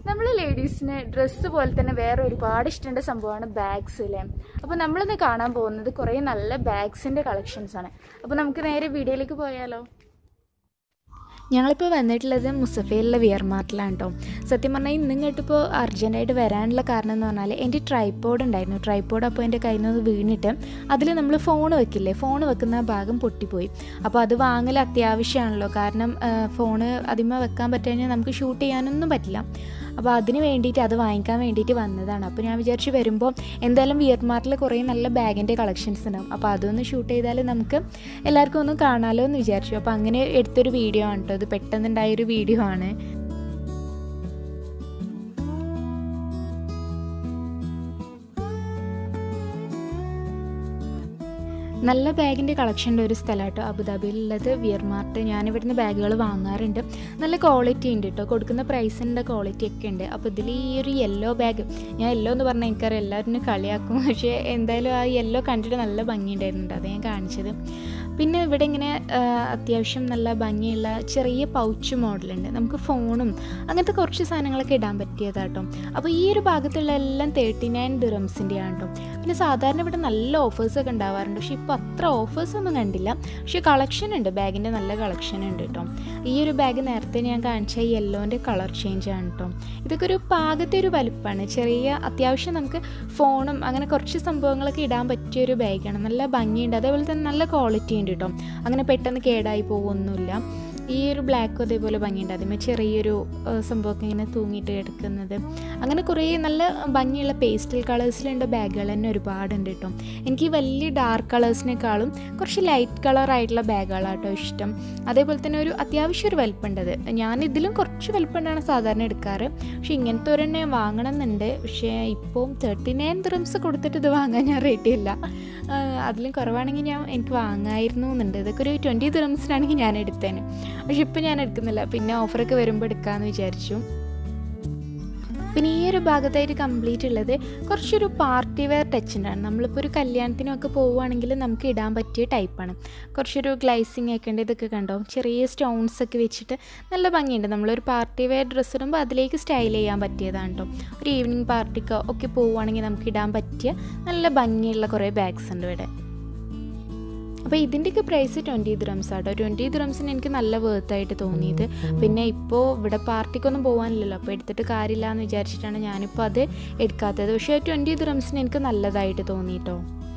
നമ്മൾ ലേഡീസിന് ഡ്രസ്സ് പോലെ തന്നെ വേറെ ഒരുപാട് ഇഷ്ടമുള്ള സംഭവമാണ് ബാഗ്സ് അല്ലേ അപ്പോൾ നമ്മളിന്ന് കാണാൻ പോകുന്നത് കുറേ നല്ല ബാഗ്സിൻ്റെ കളക്ഷൻസ് ആണ് അപ്പോൾ നമുക്ക് നേരെ വീഡിയോയിലേക്ക് പോയാലോ ഞങ്ങളിപ്പോൾ വന്നിട്ടുള്ളത് മുസഫയിലുള്ള വിയർ മാർട്ടിലാണ് കേട്ടോ സത്യം പറഞ്ഞാൽ ഇന്ന് ഇങ്ങോട്ടിപ്പോൾ അർജൻറ്റായിട്ട് വരാനുള്ള കാരണം എന്ന് പറഞ്ഞാൽ എൻ്റെ ട്രൈപ്പോഡ് ഉണ്ടായിരുന്നു ട്രൈപ്പോഡ് അപ്പോൾ എൻ്റെ കയ്യിൽ നിന്ന് വീണിട്ട് അതിൽ നമ്മൾ ഫോൺ വെക്കില്ലേ ഫോൺ വെക്കുന്ന ഭാഗം പൊട്ടിപ്പോയി അപ്പോൾ അത് വാങ്ങൽ അത്യാവശ്യമാണല്ലോ കാരണം ഫോണ് അതിമ വെക്കാൻ പറ്റുകഴിഞ്ഞാൽ നമുക്ക് ഷൂട്ട് ചെയ്യാനൊന്നും പറ്റില്ല അപ്പോൾ അതിന് വേണ്ടിയിട്ട് അത് വാങ്ങിക്കാൻ വേണ്ടിയിട്ട് വന്നതാണ് അപ്പോൾ ഞാൻ വിചാരിച്ച് വരുമ്പോൾ എന്തായാലും വിയർ മാർട്ടിൽ കുറേ നല്ല ബാഗിൻ്റെ കളക്ഷൻസ് ഉണ്ടാവും അപ്പോൾ അതൊന്ന് ഷൂട്ട് ചെയ്താൽ നമുക്ക് എല്ലാവർക്കും ഒന്ന് കാണാമല്ലോ എന്ന് വിചാരിച്ചു അപ്പോൾ അങ്ങനെ എടുത്തൊരു വീഡിയോ ആണ് കേട്ടോ ഇത് പെട്ടെന്നുണ്ടായൊരു വീഡിയോ ആണ് നല്ല ബാഗിൻ്റെ കളക്ഷൻ്റെ ഒരു സ്ഥലം കേട്ടോ അബുദാബിയിലുള്ളത് വിയർ മാർട്ട് ഞാനിവിടുന്ന് ബാഗുകൾ വാങ്ങാറുണ്ട് നല്ല ക്വാളിറ്റി ഉണ്ട് കേട്ടോ കൊടുക്കുന്ന പ്രൈസിൻ്റെ ക്വാളിറ്റി ഒക്കെ ഉണ്ട് അപ്പോൾ ഇതിൽ ഈ ഒരു യെല്ലോ ബാഗ് ഞാൻ യെല്ലോ എന്ന് പറഞ്ഞാൽ എനിക്കറിയാം എല്ലാവരും കളിയാക്കും പക്ഷേ എന്തായാലും ആ യെല്ലോ കണ്ടിട്ട് നല്ല ഭംഗിയുണ്ടായിരുന്നുണ്ട് അത് ഞാൻ കാണിച്ചത് പിന്നെ ഇവിടെ ഇങ്ങനെ അത്യാവശ്യം നല്ല ഭംഗിയുള്ള ചെറിയ പൗച്ച് മോഡലുണ്ട് നമുക്ക് ഫോണും അങ്ങനത്തെ കുറച്ച് സാധനങ്ങളൊക്കെ ഇടാൻ പറ്റിയതാട്ടോ അപ്പോൾ ഈ ഒരു ഭാഗത്തുള്ള എല്ലാം തേർട്ടി നയൻ ദിറംസിൻ്റെയാണ് കേട്ടോ പിന്നെ സാധാരണ ഇവിടെ നല്ല ഓഫേഴ്സൊക്കെ ഉണ്ടാവാറുണ്ട് പക്ഷേ ഇപ്പോൾ അത്ര ഓഫേഴ്സ് ഒന്നും കണ്ടില്ല പക്ഷേ കളക്ഷൻ ഉണ്ട് ബാഗിൻ്റെ നല്ല കളക്ഷൻ ഉണ്ട് കേട്ടോ ഈ ഒരു ബാഗ് നേരത്തെ ഞാൻ കാണിച്ച യെല്ലോൻ്റെ കളർ ചേഞ്ച് ആണ് കേട്ടോ ഇതൊക്കെ ഒരു പാകത്തെ ഒരു വലുപ്പമാണ് ചെറിയ അത്യാവശ്യം നമുക്ക് ഫോണും അങ്ങനെ കുറച്ച് സംഭവങ്ങളൊക്കെ ഇടാൻ പറ്റിയ ഒരു ബാഗാണ് നല്ല ഭംഗിയുണ്ട് അതേപോലെ തന്നെ നല്ല ക്വാളിറ്റി ഉണ്ട് കേട്ടോ അങ്ങനെ പെട്ടെന്ന് കേടായി പോകുമൊന്നുമില്ല ഈ ഒരു ബ്ലാക്കും അതേപോലെ ഭംഗിയുണ്ട് അതിന്മേൽ ചെറിയൊരു സംഭവമൊക്കെ ഇങ്ങനെ തൂങ്ങിയിട്ട് കിടക്കുന്നത് അങ്ങനെ കുറേ നല്ല ഭംഗിയുള്ള പേസ്റ്റൽ കളേഴ്സിലുണ്ട് ബാഗുകൾ തന്നെ ഒരുപാടുണ്ട് കേട്ടോ എനിക്ക് വലിയ ഡാർക്ക് കളേഴ്സിനേക്കാളും കുറച്ച് ലൈറ്റ് കളർ ആയിട്ടുള്ള ബാഗുകളാണ് കേട്ടോ ഇഷ്ടം അതേപോലെ തന്നെ ഒരു അത്യാവശ്യം ഒരു വലിപ്പമുണ്ടത് ഞാൻ ഇതിലും കുറച്ച് വലിപ്പമുണ്ടാണ് സാധാരണ എടുക്കാറ് പക്ഷേ ഇങ്ങനത്തെ ഒരെണ്ണെ വാങ്ങണം എന്നുണ്ട് പക്ഷേ ഇപ്പോൾ തേർട്ടി നയൻ ദ്രംസ് കൊടുത്തിട്ട് ഇത് വാങ്ങാൻ ഞാൻ റേറ്റ് ചെയ്യില്ല അതിലും കുറവാണെങ്കിൽ ഞാൻ എനിക്ക് വാങ്ങായിരുന്നു എന്നുണ്ട് ഇതൊക്കെ ഒരു ട്വൻറ്റി ദ്രംസിനാണെങ്കിൽ ഞാൻ എടുത്തേനെ പക്ഷെ ഇപ്പം ഞാൻ എടുക്കുന്നില്ല പിന്നെ ഓഫറൊക്കെ വരുമ്പോൾ എടുക്കാമെന്ന് വിചാരിച്ചു പിന്നെ ഈ ഒരു ഭാഗത്തായിട്ട് കംപ്ലീറ്റ് ഉള്ളത് കുറച്ചൊരു പാർട്ടി വെയർ ടച്ചിൻ്റാണ് നമ്മളിപ്പോൾ ഒരു കല്യാണത്തിനൊക്കെ പോവുകയാണെങ്കിൽ നമുക്ക് ഇടാൻ പറ്റിയ ടൈപ്പാണ് കുറച്ചൊരു ഗ്ലൈസിങ് ഒക്കെ ഉണ്ട് ഇതൊക്കെ കണ്ടോ ചെറിയ സ്റ്റോൺസ് ഒക്കെ വെച്ചിട്ട് നല്ല ഭംഗിയുണ്ട് നമ്മളൊരു പാർട്ടി വെയർ ഡ്രസ്സ് ഇടുമ്പോൾ അതിലേക്ക് സ്റ്റൈൽ ചെയ്യാൻ പറ്റിയതാണ് കേട്ടോ ഒരു ഈവനിങ് പാർട്ടിക്കോ ഒക്കെ പോവുകയാണെങ്കിൽ നമുക്ക് ഇടാൻ പറ്റിയ നല്ല ഭംഗിയുള്ള കുറേ ബാഗ്സ് ഉണ്ട് ഇവിടെ അപ്പോൾ ഇതിൻ്റെയൊക്കെ പ്രൈസ് ട്വൻറ്റി ദ്രംസ് ആട്ടോ ട്വൻറ്റി ദ്രംസിന് എനിക്ക് നല്ല വേർത്തായിട്ട് തോന്നിയത് പിന്നെ ഇപ്പോൾ ഇവിടെ പാർട്ടിക്കൊന്നും പോകാനില്ലല്ലോ അപ്പോൾ എടുത്തിട്ട് കാര്യമില്ല എന്ന് വിചാരിച്ചിട്ടാണ് ഞാനിപ്പോൾ അത് എടുക്കാത്തത് പക്ഷേ ട്വൻറ്റി ദ്രംസിന് എനിക്ക് നല്ലതായിട്ട് തോന്നിയിട്ടോ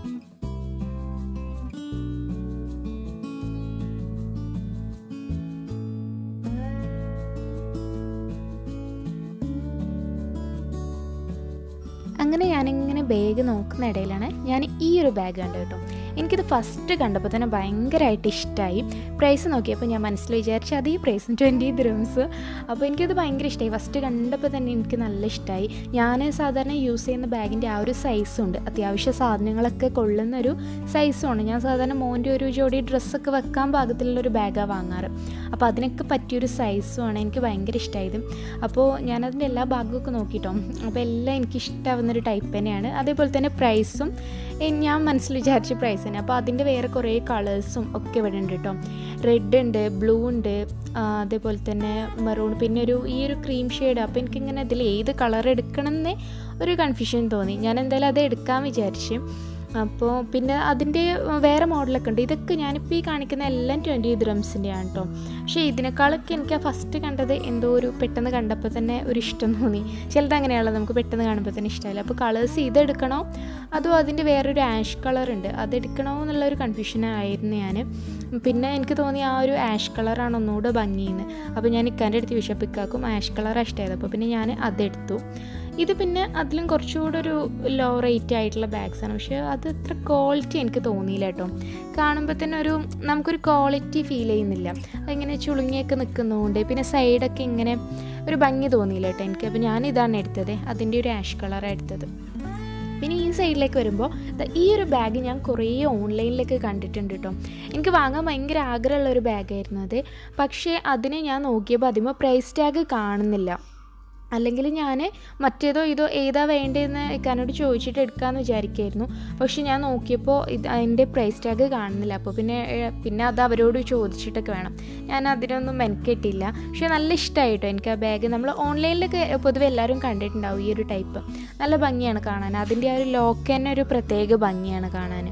അങ്ങനെ ഞാനിങ്ങനെ ബാഗ് നോക്കുന്ന ഇടയിലാണ് ഞാൻ ഈ ഒരു ബാഗ് കണ്ടത് കേട്ടോ എനിക്കിത് ഫസ്റ്റ് കണ്ടപ്പോൾ തന്നെ ഭയങ്കരമായിട്ട് ഇഷ്ടമായി പ്രൈസ് നോക്കിയപ്പോൾ ഞാൻ മനസ്സിൽ വിചാരിച്ചു അത് ഈ പ്രൈസ് ട്വൻറ്റി ദ്രംസ് അപ്പോൾ എനിക്കത് ഭയങ്കര ഇഷ്ടമായി ഫസ്റ്റ് കണ്ടപ്പോൾ തന്നെ എനിക്ക് നല്ല ഇഷ്ടമായി ഞാൻ സാധാരണ യൂസ് ചെയ്യുന്ന ബാഗിൻ്റെ ആ ഒരു സൈസും ഉണ്ട് അത്യാവശ്യ സാധനങ്ങളൊക്കെ കൊള്ളുന്ന ഒരു സൈസുമാണ് ഞാൻ സാധാരണ മോൻ്റെ ഒരു ജോഡി ഡ്രസ്സൊക്കെ വെക്കാൻ പാകത്തിലുള്ളൊരു ബാഗാണ് വാങ്ങാറ് അപ്പോൾ അതിനൊക്കെ പറ്റിയൊരു സൈസുമാണ് എനിക്ക് ഭയങ്കര ഇഷ്ടമായത് അപ്പോൾ ഞാനതിൻ്റെ എല്ലാ ഭാഗമൊക്കെ നോക്കിയിട്ടോ അപ്പോൾ എല്ലാം എനിക്ക് ഇഷ്ടമാവുന്നൊരു ടൈപ്പ് തന്നെയാണ് അതേപോലെ തന്നെ പ്രൈസും ഞാൻ മനസ്സിൽ വിചാരിച്ച പ്രൈസ് തന്നെ അപ്പോൾ അതിൻ്റെ വേറെ കുറേ കളേഴ്സും ഒക്കെ ഇവിടെ ഉണ്ട് കേട്ടോ റെഡ് ഉണ്ട് ബ്ലൂ ഉണ്ട് അതേപോലെ തന്നെ മെറൂൺ പിന്നെ ഒരു ഈ ഒരു ക്രീം ഷെയ്ഡ് അപ്പോൾ എനിക്കിങ്ങനെ ഇതിൽ ഏത് കളർ എടുക്കണം എന്ന് ഒരു കൺഫ്യൂഷൻ തോന്നി ഞാൻ എന്തായാലും അത് എടുക്കാൻ വിചാരിച്ചു അപ്പോൾ പിന്നെ അതിൻ്റെ വേറെ മോഡലൊക്കെ ഉണ്ട് ഇതൊക്കെ ഞാനിപ്പോൾ ഈ കാണിക്കുന്ന എല്ലാം ട്വൻറ്റി ദ്രംസിൻ്റെയാണ് കേട്ടോ പക്ഷേ ഇതിനേക്കാളൊക്കെ എനിക്ക് ആ ഫസ്റ്റ് കണ്ടത് എന്തോ ഒരു പെട്ടെന്ന് കണ്ടപ്പോൾ തന്നെ ഒരു ഇഷ്ടം തോന്നി ചിലത് അങ്ങനെയാണല്ലോ നമുക്ക് പെട്ടെന്ന് കാണുമ്പോൾ തന്നെ ഇഷ്ടമായില്ല അപ്പോൾ കളേഴ്സ് ഇതെടുക്കണോ അതോ അതിൻ്റെ വേറൊരു ആഷ് കളർ ഉണ്ട് അതെടുക്കണോ എന്നുള്ളൊരു കൺഫ്യൂഷനായിരുന്നു ഞാൻ പിന്നെ എനിക്ക് തോന്നി ആ ഒരു ആഷ് കളറാണ് ഒന്നുകൂടെ ഭംഗിയെന്ന് അപ്പോൾ ഞാൻ ഇക്കാൻ്റെ അടുത്ത് ചോദിച്ചപ്പോൾ ഇക്കാക്കും ആഷ് കളറാണ് ഇഷ്ടമായത് അപ്പോൾ പിന്നെ ഞാൻ അതെടുത്തു ഇത് പിന്നെ അതിലും കുറച്ചുകൂടെ ഒരു ലോ റേറ്റ് ആയിട്ടുള്ള ബാഗ്സാണ് പക്ഷേ അത് അത്ര ക്വാളിറ്റി എനിക്ക് തോന്നിയില്ല കേട്ടോ കാണുമ്പോൾ തന്നെ ഒരു നമുക്കൊരു ക്വാളിറ്റി ഫീൽ ചെയ്യുന്നില്ല അതിങ്ങനെ ചുളുങ്ങിയൊക്കെ നിൽക്കുന്നതുകൊണ്ട് പിന്നെ സൈഡൊക്കെ ഇങ്ങനെ ഒരു ഭംഗി തോന്നിയില്ല കേട്ടോ എനിക്ക് അപ്പോൾ ഞാൻ ഇതാണ് എടുത്തത് അതിൻ്റെ ഒരു ആഷ് കളറാണ് എടുത്തത് പിന്നെ ഈ സൈഡിലേക്ക് വരുമ്പോൾ ഈ ഒരു ബാഗ് ഞാൻ കുറേ ഓൺലൈനിലൊക്കെ കണ്ടിട്ടുണ്ട് കേട്ടോ എനിക്ക് വാങ്ങാൻ ഭയങ്കര ആഗ്രഹമുള്ള ഒരു ബാഗായിരുന്നു അത് പക്ഷേ അതിനെ ഞാൻ നോക്കിയപ്പോൾ അതിമ പ്രൈസ് ടാഗ് കാണുന്നില്ല അല്ലെങ്കിൽ ഞാൻ മറ്റേതോ ഇതോ ഏതാ വേണ്ടതെന്ന് ഇക്കാനോട് ചോദിച്ചിട്ട് എടുക്കാമെന്ന് വിചാരിക്കായിരുന്നു പക്ഷെ ഞാൻ നോക്കിയപ്പോൾ ഇത് അതിൻ്റെ പ്രൈസ് ടാഗ് കാണുന്നില്ല അപ്പോൾ പിന്നെ ഏഹ്, പിന്നെ അത് അവരോട് ചോദിച്ചിട്ടൊക്കെ വേണം ഞാൻ അതിനൊന്നും മെനക്കെട്ടില്ല പക്ഷെ നല്ല ഇഷ്ടമായിട്ടോ എനിക്ക് ആ ബാഗ് നമ്മൾ ഓൺലൈനിലൊക്കെ പൊതുവെ എല്ലാവരും കണ്ടിട്ടുണ്ടാവും ഈ ഒരു ടൈപ്പ് നല്ല ഭംഗിയാണ് കാണാൻ അതിൻ്റെ ആ ഒരു ലോക്ക് തന്നെ ഒരു പ്രത്യേക ഭംഗിയാണ് കാണാൻ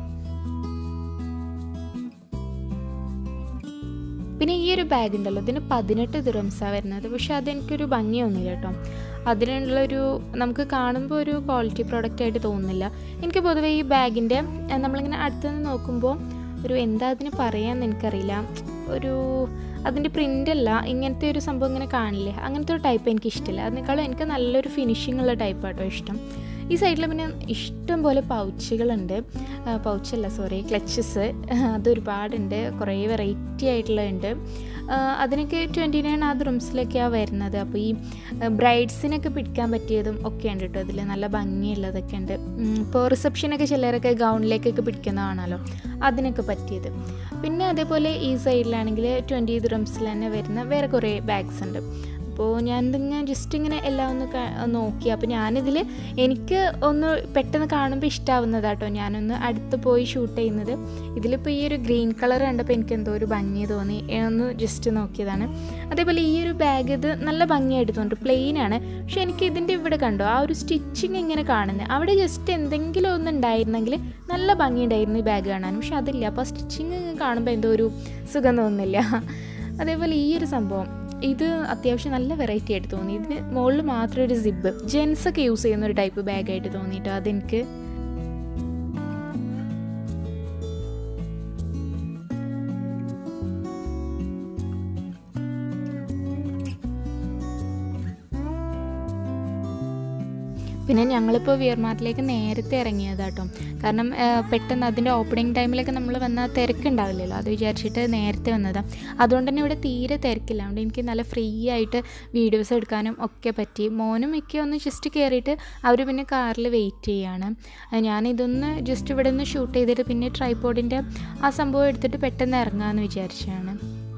പിന്നെ ഈ ഒരു ബാഗ് ഉണ്ടല്ലോ ഇതിന് പതിനെട്ട് ദിറംസാണ് വരുന്നത് പക്ഷെ അതെനിക്കൊരു ഭംഗിയൊന്നുമില്ല കേട്ടോ അതിനുള്ളൊരു നമുക്ക് കാണുമ്പോൾ ഒരു ക്വാളിറ്റി പ്രോഡക്റ്റ് ആയിട്ട് തോന്നുന്നില്ല എനിക്ക് പൊതുവേ ഈ ബാഗിൻ്റെ നമ്മളിങ്ങനെ അടുത്തുനിന്ന് നോക്കുമ്പോൾ ഒരു എന്താ അതിന് പറയാമെന്ന് എനിക്കറിയില്ല ഒരു അതിൻ്റെ പ്രിൻ്റ് അല്ല ഇങ്ങനത്തെ ഒരു സംഭവം ഇങ്ങനെ കാണില്ലേ അങ്ങനത്തെ ഒരു ടൈപ്പ് എനിക്ക് ഇഷ്ടമില്ല അതിനേക്കാളും എനിക്ക് നല്ലൊരു ഫിനിഷിംഗ് ഉള്ള ടൈപ്പ് ആട്ടോ ഇഷ്ടം ഈ സൈഡിൽ പിന്നെ ഇഷ്ടം പോലെ പൗച്ചുകളുണ്ട് പൗച്ചല്ല സോറി ക്ലച്ചസ് അതൊരുപാടുണ്ട് കുറേ വെറൈറ്റി ആയിട്ടുള്ളതുണ്ട് ആ, അതിനൊക്കെ ട്വൻറ്റി നയൻ ആ റൂംസിലൊക്കെയാണ് വരുന്നത് അപ്പോൾ ഈ ബ്രൈഡ്സിനൊക്കെ പിടിക്കാൻ പറ്റിയതും ഒക്കെ ഉണ്ട് കേട്ടോ അതിൽ നല്ല ഭംഗിയുള്ളതൊക്കെ ഉണ്ട് ഉം, ഇപ്പോൾ റിസപ്ഷനൊക്കെ ചിലരൊക്കെ ഗൗണിലേക്കൊക്കെ പിടിക്കുന്നതാണല്ലോ അതിനൊക്കെ പറ്റിയത് പിന്നെ അതേപോലെ ഈ സൈഡിലാണെങ്കിൽ ട്വൻറ്റി റൂംസിൽ തന്നെ വരുന്ന വേറെ കുറേ ബാഗ്സ് ഉണ്ട് അപ്പോൾ ഞാൻ ഇതിങ്ങനെ ജസ്റ്റ് ഇങ്ങനെ എല്ലാം ഒന്ന് ക- നോക്കി അപ്പോൾ ഞാനിതിൽ എനിക്ക് ഒന്ന് പെട്ടെന്ന് കാണുമ്പോൾ ഇഷ്ടാവുന്നതാട്ടോ ഞാനൊന്ന് അടുത്ത് പോയി ഷൂട്ട് ചെയ്യുന്നത് ഇതിലിപ്പോൾ ഈ ഒരു ഗ്രീൻ കളർ കണ്ടപ്പോൾ എനിക്ക് എന്തോ ഒരു ഭംഗി തോന്നി ഏ, ഒന്ന് ജസ്റ്റ് നോക്കിയതാണ് അതേപോലെ ഈ ഒരു ബാഗ് ഇത് നല്ല ഭംഗിയായിട്ട് തോന്നുന്നു പ്ലെയിൻ ആണ് പക്ഷെ എനിക്ക് ഇതിൻ്റെ ഇവിടെ കണ്ടോ ആ ഒരു സ്റ്റിച്ചിങ് ഇങ്ങനെ കാണുന്നത് അവിടെ ജസ്റ്റ് എന്തെങ്കിലും ഒന്ന് ഉണ്ടായിരുന്നെങ്കിൽ നല്ല ഭംഗിയുണ്ടായിരുന്നു ഈ ബാഗ് കാണാൻ പക്ഷെ അതില്ല അപ്പോൾ സ്റ്റിച്ചിങ് കാണുമ്പോൾ എന്തോ ഒരു സുഖം തോന്നുന്നില്ല അതേപോലെ ഈ ഒരു സംഭവം ഇത് അത്യാവശ്യം നല്ല വെറൈറ്റി ആയിട്ട് തോന്നി ഇതിന് മുകളിൽ മാത്രം ഒരു സിബ് ജെൻസ് ഒക്കെ യൂസ് ചെയ്യുന്ന ഒരു ടൈപ്പ് ബാഗായിട്ട് തോന്നിയിട്ടോ അതെനിക്ക് പിന്നെ ഞങ്ങളിപ്പോൾ വിയർമാർട്ടിലേക്ക് നേരത്തെ ഇറങ്ങിയതാട്ടോ കാരണം ആ, പെട്ടെന്ന് അതിൻ്റെ ഓപ്പണിംഗ് ടൈമിലൊക്കെ നമ്മൾ വന്നാൽ തിരക്കുണ്ടാവില്ലല്ലോ അത് വിചാരിച്ചിട്ട് നേരത്തെ വന്നതാണ് അതുകൊണ്ട് തന്നെ ഇവിടെ തീരെ തിരക്കില്ല അതുകൊണ്ട് എനിക്ക് നല്ല ഫ്രീ ആയിട്ട് വീഡിയോസ് എടുക്കാനും ഒക്കെ പറ്റി മോനും ഒക്കെ ഒന്ന് ജസ്റ്റ് കയറിയിട്ട് അവർ പിന്നെ കാറിൽ വെയിറ്റ് ചെയ്യാണ് ആ, ഞാനിതൊന്ന് ജസ്റ്റ് ഇവിടെ നിന്ന് ഷൂട്ട് ചെയ്തിട്ട് പിന്നെ ട്രൈപോഡിൻ്റെ ആ സംഭവം എടുത്തിട്ട് പെട്ടെന്ന് ഇറങ്ങാമെന്ന് വിചാരിച്ചാണ്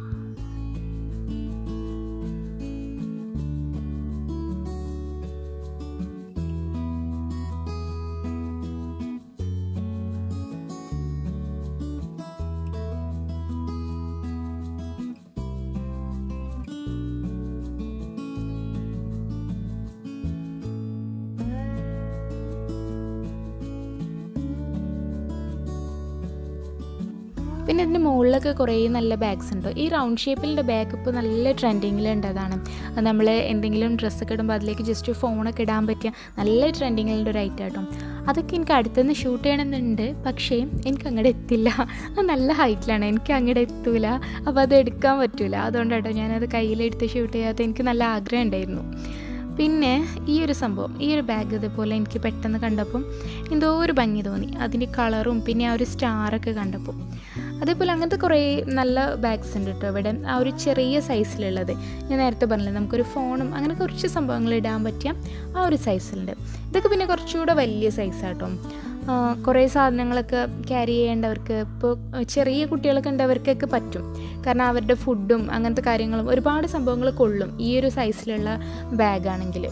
പിന്നെ ഇതിൻ്റെ മുകളിലൊക്കെ കുറേ നല്ല ബാഗ്സ് ഉണ്ട് ഈ റൗണ്ട് ഷേപ്പിലുള്ള ബാഗ് ഇപ്പോൾ നല്ല ട്രെൻഡിങ്ങിലുണ്ട് അതാണ് അത് നമ്മൾ എന്തെങ്കിലും ഡ്രസ്സൊക്കെ ഇടുമ്പോൾ അതിലേക്ക് ജസ്റ്റ് ഫോണൊക്കെ ഇടാൻ പറ്റിയ നല്ല ട്രെൻഡിങ്ങിലുള്ള ഒരു ഐറ്റം കേട്ടോ അതൊക്കെ എനിക്ക് അടുത്തുനിന്ന് ഷൂട്ട് ചെയ്യണമെന്നുണ്ട് പക്ഷേ എനിക്ക് അങ്ങോട്ട് എത്തില്ല അത് നല്ല ഹൈറ്റിലാണ് എനിക്ക് അങ്ങോട്ട് എത്തൂല അപ്പോൾ അത് എടുക്കാൻ പറ്റൂല അതുകൊണ്ടാട്ടോ ഞാനത് കയ്യിലെടുത്ത് ഷൂട്ട് ചെയ്യാത്ത എനിക്ക് നല്ല ആഗ്രഹം ഉണ്ടായിരുന്നു പിന്നെ ഈ ഒരു സംഭവം ഈ ഒരു ബാഗ് ഇതുപോലെ എനിക്ക് പെട്ടെന്ന് കണ്ടപ്പം എന്തോ ഒരു ഭംഗി തോന്നി അതിൻ്റെ കളറും പിന്നെ ആ ഒരു സ്റ്റാറൊക്കെ കണ്ടപ്പോൾ അതേപോലെ അങ്ങനത്തെ കുറേ നല്ല ബാഗ്സ് ഉണ്ട് കേട്ടോ ഇവിടെ ആ ഒരു ചെറിയ സൈസിലുള്ളത് ഞാൻ നേരത്തെ പറഞ്ഞില്ലേ നമുക്കൊരു ഫോണും അങ്ങനെ കുറച്ച് സംഭവങ്ങൾ ഇടാൻ പറ്റിയ ആ ഒരു സൈസിലുണ്ട് ഇതൊക്കെ പിന്നെ കുറച്ചുകൂടെ വലിയ സൈസാട്ടോ കുറേ സാധനങ്ങളൊക്കെ ക്യാരി ചെയ്യേണ്ടവർക്ക് ഇപ്പോൾ ചെറിയ കുട്ടികളൊക്കെ ഉണ്ടവർക്കൊക്കെ പറ്റും കാരണം അവരുടെ ഫുഡും അങ്ങനത്തെ കാര്യങ്ങളും ഒരുപാട് സംഭവങ്ങൾ കൊള്ളും ഈ ഒരു സൈസിലുള്ള ബാഗാണെങ്കിൽ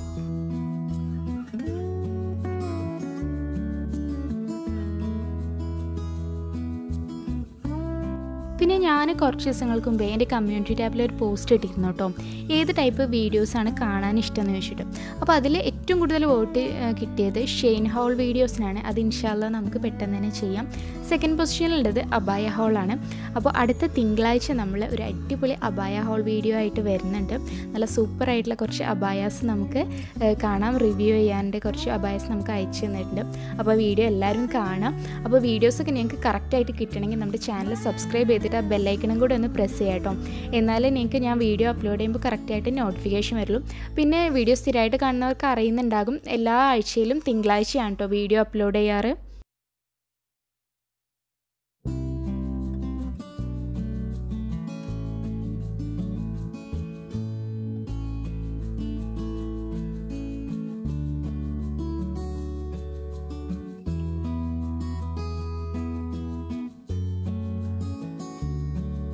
പിന്നെ ഞാൻ കുറച്ച് ദിവസങ്ങൾക്ക് മുമ്പേ എൻ്റെ കമ്മ്യൂണിറ്റി ടാബിൽ ഒരു പോസ്റ്റ് ഇട്ടിരുന്നു കേട്ടോ ഏത് ടൈപ്പ് വീഡിയോസാണ് കാണാൻ ഇഷ്ടമെന്ന് ചോദിച്ചിട്ട് അപ്പോൾ അതിൽ ഏറ്റവും കൂടുതൽ വോട്ട് കിട്ടിയത് ഷെയ്ൻ ഹോൾ വീഡിയോസിനാണ് അത് ഇൻഷാല്ല നമുക്ക് പെട്ടെന്ന് തന്നെ ചെയ്യാം സെക്കൻഡ് പൊസിഷനിലുള്ളത് അബായ ഹോളാണ് അപ്പോൾ അടുത്ത തിങ്കളാഴ്ച നമ്മൾ ഒരു അടിപൊളി അബായ ഹോൾ വീഡിയോ ആയിട്ട് വരുന്നുണ്ട് നല്ല സൂപ്പർ ആയിട്ടുള്ള കുറച്ച് അബായാസ് നമുക്ക് ഏഹ്, കാണാം റിവ്യൂ ചെയ്യാൻ്റെ കുറച്ച് അബായാസ് നമുക്ക് അയച്ചു തന്നിട്ടുണ്ട് അപ്പോൾ വീഡിയോ എല്ലാവരും കാണാം അപ്പോൾ വീഡിയോസൊക്കെ നിങ്ങൾക്ക് കറക്റ്റായിട്ട് കിട്ടണമെങ്കിൽ നമ്മുടെ ചാനൽ സബ്സ്ക്രൈബ് ചെയ്തിട്ട് ആ ബെല്ലൈക്കണും കൂടെ ഒന്ന് പ്രസ് ചെയ്യാം കേട്ടോ എന്നാലേ നിങ്ങൾക്ക് ഞാൻ വീഡിയോ അപ്ലോഡ് ചെയ്യുമ്പോൾ കറക്റ്റായിട്ട് നോട്ടിഫിക്കേഷൻ വരുള്ളൂ പിന്നെ വീഡിയോ സ്ഥിരമായിട്ട് കാണുന്നവർക്ക് അറിയുന്നുണ്ടാകും എല്ലാ ആഴ്ചയിലും തിങ്കളാഴ്ചയാണ് കേട്ടോ വീഡിയോ അപ്ലോഡ് ചെയ്യാറ്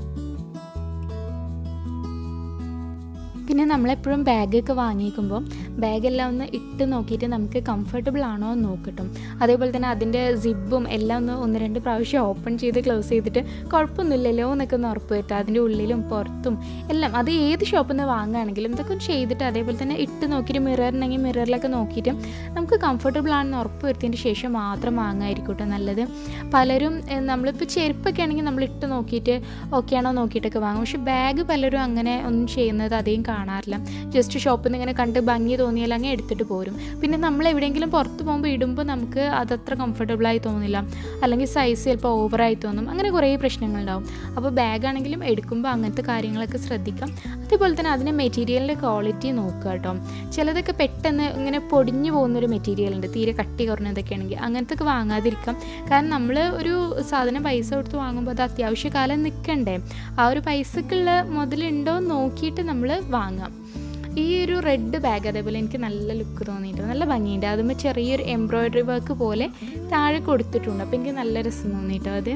പിന്നെ നമ്മളെപ്പോഴും ബാഗൊക്കെ വാങ്ങിക്കുമ്പോൾ ബാഗെല്ലാം ഒന്ന് ഇട്ട് നോക്കിയിട്ട് നമുക്ക് കംഫർട്ടബിൾ ആണോ എന്ന് നോക്കട്ടും അതേപോലെ തന്നെ അതിൻ്റെ സിബും എല്ലാം ഒന്ന് ഒന്ന് രണ്ട് പ്രാവശ്യം ഓപ്പൺ ചെയ്ത് ക്ലോസ് ചെയ്തിട്ട് കുഴപ്പമൊന്നുമില്ലല്ലോ എന്നൊക്കെ ഒന്ന് ഉറപ്പ് വരുത്തുക അതിൻ്റെ ഉള്ളിലും പുറത്തും എല്ലാം അത് ഏത് ഷോപ്പിൽ നിന്ന് വാങ്ങുകയാണെങ്കിലും ഇതൊക്കെ ഒന്ന് ചെയ്തിട്ട് അതേപോലെ തന്നെ ഇട്ട് നോക്കിയിട്ട് മിററിനെങ്കിൽ മിററിലൊക്കെ നോക്കിയിട്ട് നമുക്ക് കംഫർട്ടബിൾ ആണെന്ന് ഉറപ്പ് വരുത്തിയതിന് ശേഷം മാത്രം വാങ്ങാമായിരിക്കും കേട്ടോ നല്ലത് പലരും ഏഹ്, നമ്മളിപ്പോൾ ചെരുപ്പൊക്കെ ആണെങ്കിൽ നമ്മൾ ഇട്ട് നോക്കിയിട്ട് ഓക്കെ ആണോ നോക്കിയിട്ടൊക്കെ വാങ്ങും പക്ഷേ ബാഗ് പലരും അങ്ങനെ ഒന്നും ചെയ്യുന്നത് അധികം കാണാറില്ല ജസ്റ്റ് ഷോപ്പിൽ നിന്ന് ഇങ്ങനെ കണ്ട് ഭംഗി തോന്നിയാൽ അങ്ങ് എടുത്തിട്ട് പോരും പിന്നെ നമ്മൾ എവിടെയെങ്കിലും പുറത്ത് പോകുമ്പോൾ ഇടുമ്പോൾ നമുക്ക് അതത്ര കംഫർട്ടബിളായി തോന്നില്ല അല്ലെങ്കിൽ സൈസ് ചിലപ്പോൾ ഓവറായി തോന്നും അങ്ങനെ കുറേ പ്രശ്നങ്ങളുണ്ടാവും അപ്പോൾ ബാഗാണെങ്കിലും എടുക്കുമ്പോൾ അങ്ങനത്തെ കാര്യങ്ങളൊക്കെ ശ്രദ്ധിക്കാം അതേപോലെ തന്നെ അതിൻ്റെ മെറ്റീരിയലിൻ്റെ ക്വാളിറ്റി നോക്കുക കേട്ടോ ചിലതൊക്കെ പെട്ടെന്ന് ഇങ്ങനെ പൊടിഞ്ഞു പോകുന്നൊരു മെറ്റീരിയൽ ഉണ്ട് തീരെ കട്ടി കുറഞ്ഞതൊക്കെ ആണെങ്കിൽ അങ്ങനത്തെ ഒക്കെ വാങ്ങാതിരിക്കാം കാരണം നമ്മൾ ഒരു സാധനം പൈസ കൊടുത്ത് വാങ്ങുമ്പോൾ അത് അത്യാവശ്യ കാലം നിൽക്കണ്ടേ ആ ഒരു പൈസക്കുള്ള മുതലുണ്ടോ എന്ന് നോക്കിയിട്ട് നമ്മൾ വാങ്ങാം ഈ ഒരു റെഡ് ബാഗ് അതേപോലെ എനിക്ക് നല്ല ലുക്ക് തോന്നിയിട്ടുണ്ട് നല്ല ഭംഗിയുണ്ട് അതുമ്പോൾ ചെറിയൊരു എംബ്രോയ്ഡറി വർക്ക് പോലെ താഴെ കൊടുത്തിട്ടുണ്ട് അപ്പോൾ എനിക്ക് നല്ല രസം തോന്നിയിട്ടോ അത്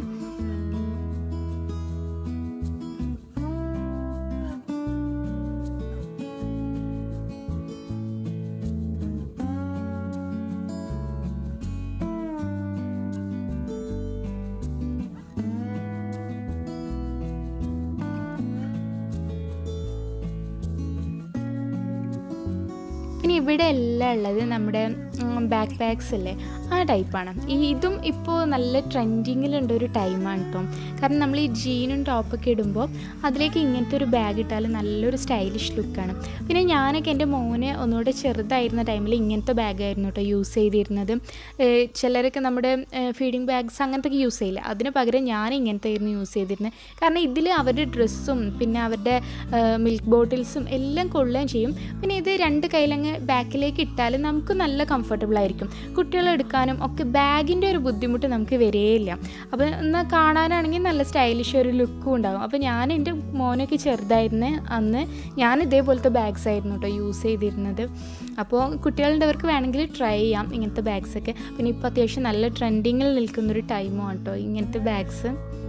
പിന്നെ ഇവിടെ എല്ലാം ഉള്ളത് നമ്മുടെ ബാക്ക് പാക്സ് അല്ലേ ആ ടൈപ്പാണ് ഈ ഇതും ഇപ്പോൾ നല്ല ട്രെൻഡിങ്ങിലുണ്ട് ഒരു ടൈമാണ് കേട്ടോ കാരണം നമ്മൾ ഈ ജീനും ടോപ്പൊക്കെ ഇടുമ്പോൾ അതിലേക്ക് ഇങ്ങനത്തെ ഒരു ബാഗ് ഇട്ടാൽ നല്ലൊരു സ്റ്റൈലിഷ് ലുക്കാണ് പിന്നെ ഞാനൊക്കെ എൻ്റെ മോന് ഒന്നുകൂടെ ചെറുതായിരുന്ന ടൈമിൽ ഇങ്ങനത്തെ ബാഗായിരുന്നു കേട്ടോ യൂസ് ചെയ്തിരുന്നത് ഏഹ് ചിലരൊക്കെ നമ്മുടെ ഫീഡിങ് ബാഗ്സ് അങ്ങനത്തെ ഒക്കെ യൂസ് ചെയ്യില്ല അതിന് പകരം ഞാൻ ഇങ്ങനത്തെ ആയിരുന്നു യൂസ് ചെയ്തിരുന്നത് കാരണം ഇതിൽ അവരുടെ ഡ്രസ്സും പിന്നെ അവരുടെ മിൽക്ക് ബോട്ടിൽസും എല്ലാം കൊള്ളുകയും ചെയ്യും പിന്നെ ഇത് രണ്ട് കയ്യിലങ്ങ് ബാക്കിലേക്ക് ഇട്ടാൽ നമുക്ക് നല്ല കംഫർട്ടബിൾ ആയിരിക്കും കുട്ടികളെ എടുക്കാനും ഒക്കെ ബാഗിൻ്റെ ഒരു ബുദ്ധിമുട്ട് നമുക്ക് വരികയില്ല അപ്പോൾ എന്നാൽ കാണാനാണെങ്കിൽ നല്ല സ്റ്റൈലിഷ് ഒരു ലുക്കും ഉണ്ടാകും അപ്പോൾ ഞാൻ എൻ്റെ മോനൊക്കെ ചെറുതായിരുന്ന അന്ന് ഞാൻ ഇതേപോലത്തെ ബാഗ്സ് ആയിരുന്നു കേട്ടോ യൂസ് ചെയ്തിരുന്നത് അപ്പോൾ കുട്ടികളുടെവർക്ക് വേണമെങ്കിൽ ട്രൈ ചെയ്യാം ഇങ്ങനത്തെ ബാഗ്സൊക്കെ പിന്നെ ഇപ്പോൾ അത്യാവശ്യം നല്ല ട്രെൻഡിങ്ങിൽ നിൽക്കുന്നൊരു ടൈമാണ് കേട്ടോ ഇങ്ങനത്തെ ബാഗ്സ്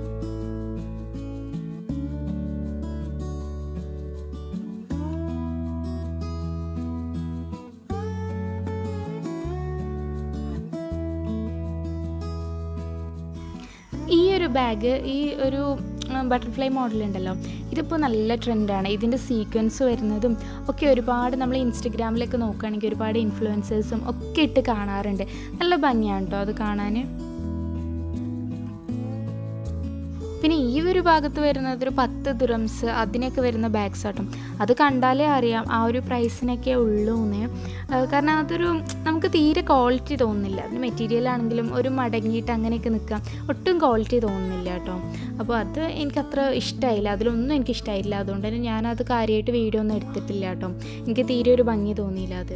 ഈ ഒരു ബാഗ് ഈ ഒരു ബട്ടർഫ്ലൈ മോഡൽ ഉണ്ടല്ലോ ഇതിപ്പോൾ നല്ല ട്രെൻഡാണ് ഇതിൻ്റെ സീക്വൻസ് വരുന്നതും ഒക്കെ ഒരുപാട് നമ്മൾ ഇൻസ്റ്റഗ്രാമിലൊക്കെ നോക്കുകയാണെങ്കിൽ ഒരുപാട് ഇൻഫ്ലുവൻസേഴ്സും ഒക്കെ ഇട്ട് കാണാറുണ്ട് നല്ല ഭംഗിയാണ് കേട്ടോ അത് കാണാൻ പിന്നെ ഈ ഒരു ഭാഗത്ത് വരുന്നത് ഒരു പത്ത് ദുരംസ് അതിനൊക്കെ വരുന്ന ബാഗ്സ് ആട്ടും അത് കണ്ടാലേ അറിയാം ആ ഒരു പ്രൈസിനൊക്കെ ഉള്ളൂ എന്ന് കാരണം അതൊരു നമുക്ക് തീരെ ക്വാളിറ്റി തോന്നുന്നില്ല അതിന് മെറ്റീരിയൽ ആണെങ്കിലും ഒരു മടങ്ങിയിട്ട് അങ്ങനെയൊക്കെ നിൽക്കാം ഒട്ടും ക്വാളിറ്റി തോന്നുന്നില്ല കേട്ടോ അപ്പോൾ അത് എനിക്ക് അത്ര ഇഷ്ടമായില്ല അതിലൊന്നും എനിക്ക് ഇഷ്ടമായില്ല അതുകൊണ്ട് തന്നെ ഞാനത് കാര്യമായിട്ട് വീഡിയോ ഒന്നും എടുത്തിട്ടില്ല കേട്ടോ എനിക്ക് തീരെ ഒരു ഭംഗി തോന്നിയില്ല അത്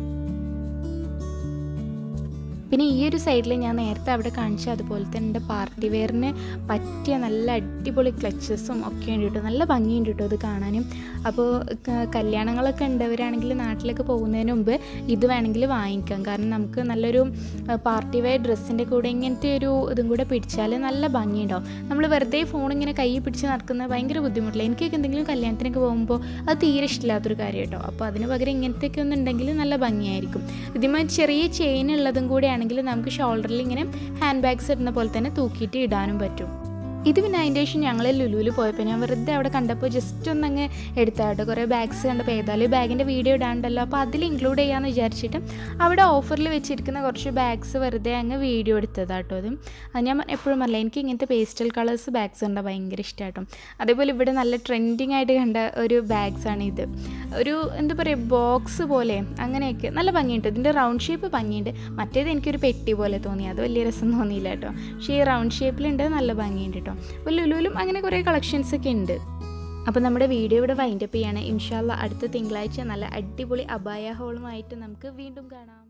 പിന്നെ ഈ ഒരു സൈഡിൽ ഞാൻ നേരത്തെ അവിടെ കാണിച്ച അതുപോലെ തന്നെ എൻ്റെ പാർട്ടി വെയറിന് പറ്റിയ നല്ല അടിപൊളി ക്ലച്ചസും ഒക്കെ ഉണ്ട് കേട്ടോ നല്ല ഭംഗിയുണ്ട് കേട്ടോ അത് കാണാനും അപ്പോൾ ക- കല്യാണങ്ങളൊക്കെ ഉണ്ടവരാണെങ്കിൽ നാട്ടിലൊക്കെ പോകുന്നതിന് മുമ്പ് ഇത് വേണമെങ്കിൽ വാങ്ങിക്കാം കാരണം നമുക്ക് നല്ലൊരു പാർട്ടി വെയർ ഡ്രസ്സിൻ്റെ കൂടെ ഇങ്ങനത്തെ ഒരു ഇതും കൂടെ പിടിച്ചാൽ നല്ല ഭംഗിയുണ്ടാവും നമ്മൾ വെറുതെ ഫോൺ ഇങ്ങനെ കൈ പിടിച്ച് നടക്കുന്നത് ഭയങ്കര ബുദ്ധിമുട്ടില്ല എനിക്കൊക്കെ എന്തെങ്കിലും കല്യാണത്തിനൊക്കെ പോകുമ്പോൾ അത് തീരെ ഇഷ്ടമില്ലാത്തൊരു കാര്യം കേട്ടോ അപ്പോൾ അതിന് പകരം ഇങ്ങനത്തെയൊക്കെ ഒന്നുണ്ടെങ്കിൽ നല്ല ഭംഗിയായിരിക്കും ഇതിന്മേൽ ചെറിയ ചെയിൻ ഉള്ളതും കൂടെ ആണെങ്കിൽ നമുക്ക് ഷോൾഡറിൽ ഇങ്ങനെ ഹാൻഡ് ബാഗ്സ് ഇടുന്ന പോലെ തന്നെ തൂക്കിയിട്ട് ഇടാനും പറ്റും ഇത് പിന്നെ അതിൻ്റെ ശേഷം ഞങ്ങൾ ലുലുവിൽ പോയപ്പോൾ ഞാൻ വെറുതെ അവിടെ കണ്ടപ്പോൾ ജസ്റ്റ് ഒന്നങ്ങ് എടുത്താട്ടോ കുറേ ബാഗ്സ് കണ്ടപ്പോൾ ഏതായാലും ബാഗിൻ്റെ വീഡിയോ ഇടാണ്ടല്ലോ അപ്പോൾ അതിൽ ഇൻക്ലൂഡ് ചെയ്യാമെന്ന് വിചാരിച്ചിട്ട് അവിടെ ഓഫറിൽ വെച്ചിരിക്കുന്ന കുറച്ച് ബാഗ്സ് വെറുതെ അങ്ങ് വീഡിയോ എടുത്തതാട്ടോ അത് അത് ഞാൻ എപ്പോഴും പറയില്ല എനിക്ക് ഇങ്ങനത്തെ പേസ്റ്റൽ കളേഴ്സ് ബാഗ്സ് കണ്ടാൽ ഭയങ്കര ഇഷ്ടമാട്ടോ അതേപോലെ ഇവിടെ നല്ല ട്രെൻഡിങ് ആയിട്ട് കണ്ട ഒരു ബാഗ്സ് ആണ് ഇത് ഒരു എന്താ പറയുക ബോക്സ് പോലെ അങ്ങനെയൊക്കെ നല്ല ഭംഗിയുണ്ട് ഇതിൻ്റെ റൗണ്ട് ഷേപ്പ് ഭംഗിയുണ്ട് മറ്റേത് എനിക്കൊരു പെട്ടി പോലെ തോന്നി അത് വലിയ രസം തോന്നിയില്ല കേട്ടോ പക്ഷേ ഈ റൗണ്ട് ഷേപ്പിലുണ്ട് നല്ല ഭംഗിയുണ്ട് കേട്ടോ അപ്പോൾ ലുലുവിലും അങ്ങനെ കുറേ കളക്ഷൻസ് ഒക്കെ ഉണ്ട് അപ്പോൾ നമ്മുടെ വീഡിയോ ഇവിടെ വൈൻഡപ്പ് ചെയ്യാണ് ഇൻഷാല്ല അടുത്ത തിങ്കളാഴ്ച നല്ല അടിപൊളി അബായ ഹോളുമായിട്ട് നമുക്ക് വീണ്ടും കാണാം